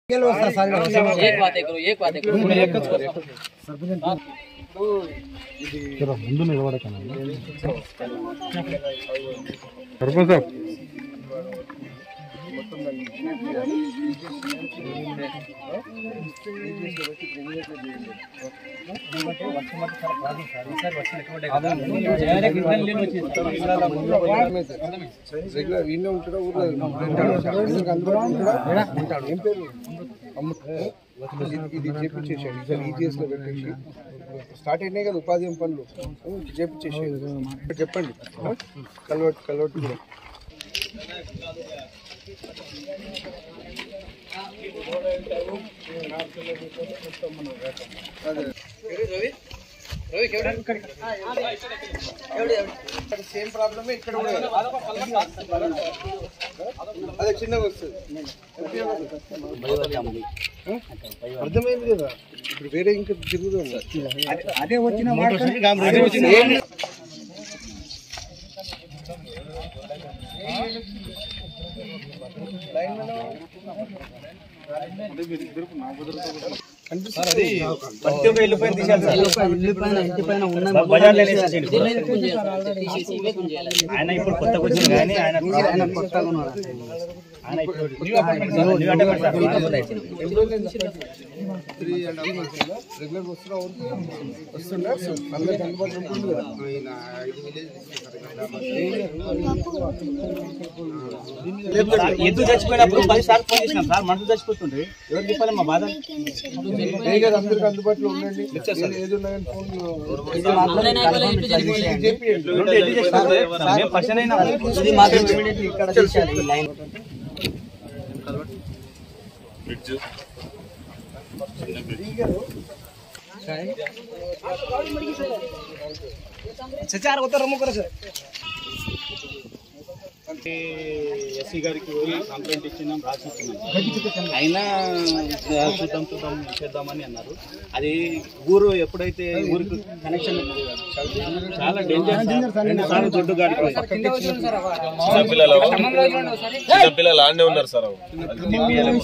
एक बात है करो एक बात है करो ముందు నిలబడకనా సర్పంచ్ సాబ్ రెగ్యులర్ ఈయన ఉంటాడా ఊర్లో ఉంటాడు ఎందుకు అందుబాటులో ఉంటాడా ఉంటాడు ఏం పేరు అమ్మ ఇది- ఇది చేపించేసాడు ఈసారి ఈజీఎస్ లో పెట్టేసి స్టార్ట్ అయినాయి కదా ఉపాధి హామీ పనులు చేపించేసి చెప్పండి కలవట్టు కలవట్టు కూడా సేమ్ ప్రాబ్లమే ఇక్కడ కూడా అదే చిన్నగా వస్తుంది అర్థమైంది కదా ఇప్పుడు వేరే ఇంకా తిరుగుతుంది అదే వచ్చిన తీసేసి ఇవే గుంజేయాలి ఆయన ఇప్పుడు కొత్తగా వచ్చింది కానీ ఆయన ఆయన ఇప్పుడు new apartment sir, new apartment sir. Three and half months regular వస్తున్నా వస్తుండే అందరికి అందుబాటులో ఉంటుంది కదా సార్, ఎద్దు చచ్చిపోయినప్పుడు పది సార్లు ఫోన్ చేసినాం సార్ మనుషులు చచ్చిపోతుండ్రి ఎవరు చెప్పాలి మా బాధ ఏ కదా అందరికి అందుబాటులో ఉండండి ఏది- ఏది ఉన్నా కానీ ఫోన్ ఆన్లైన్ అయిపోలే ఇటు జరిగిపోయింది చేపియండి రెండు ఎద్దు చేసినాం సార్. మేము పర్సన్ అయినా ఇది మాత్రం immediately ఇక్కడ తీసేయాలి ఈ లైన్ ఎస్సీ గారికి పోయి కంప్లైంట్ ఇచ్చినాం రాసి ఇచ్చినాం అయినా ఆ, చూద్దాం చూద్దాం చేద్దామని అన్నారు అది ఊరు ఎప్పుడైతే ఊరికి కనెక్షన్ చాలా డేంజర్ సార్. రెండు సార్లు దొడ్డు గాడిపోయింది చిన్నపిల్లలు చిన్నపిల్లలు ఆడనే ఉన్నారు సార్ అది తిప్పియాలి.